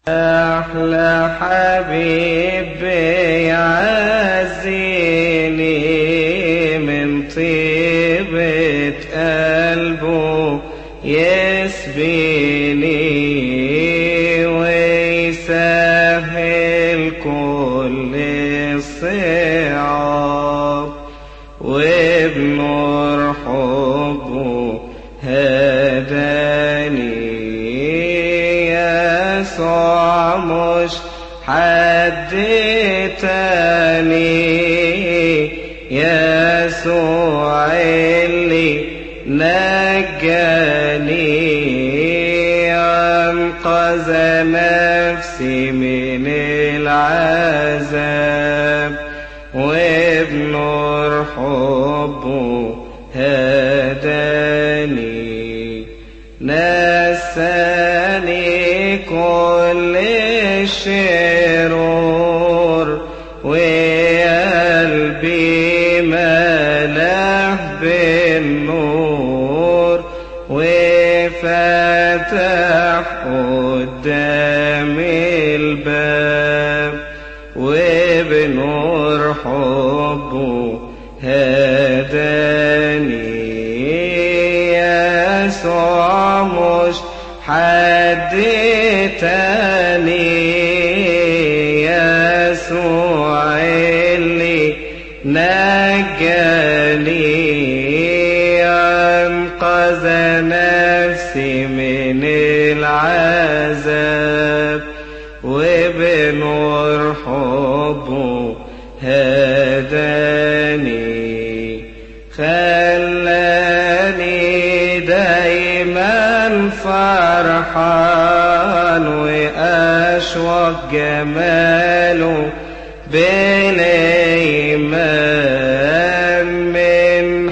أحلى حبيب يعزيني من طيبة قلبه يسبيني ويسهل كل الصعاب وبنور حبه هداني يسوع مش حد تاني يسوع اللي نجاني أنقذ نفسي من العذاب وبنور حبه هداني نساني كل الشرور وقلبي ملاه بالنور وفتح قدام الباب وبنور حبه هداني يسوع مش حد تاني يسوع اللي نجاني أنقذ نفسي من العذاب وبنور حبه هداني خلاني دايما فرحان وأشوق جماله بالإيمان من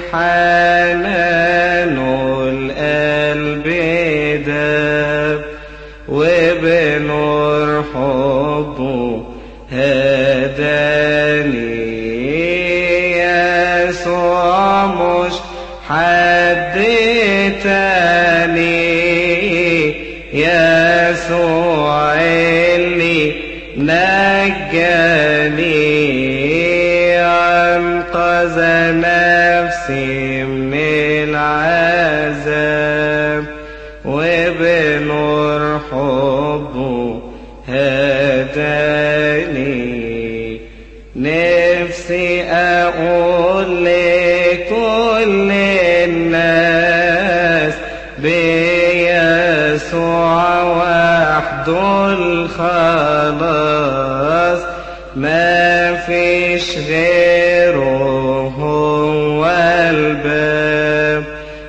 حنانه القلب داب وبنور حبه هداني يسوع مش حد تاني يسوع اللي نجاني أنقذ نفسي من العذاب وبنور حبه هداني نفسي أقول لكل الناس بيسوع وحده الخلاص ما فيش غيره هو الباب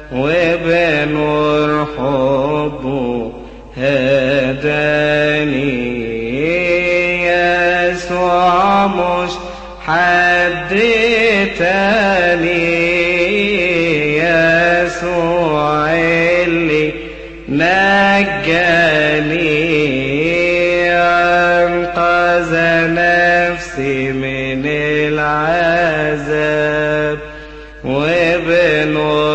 وبنور حبه هداني يسوع مش حد تاني يسوع اللي نجاني أنقذ نفسي من العذاب وبنور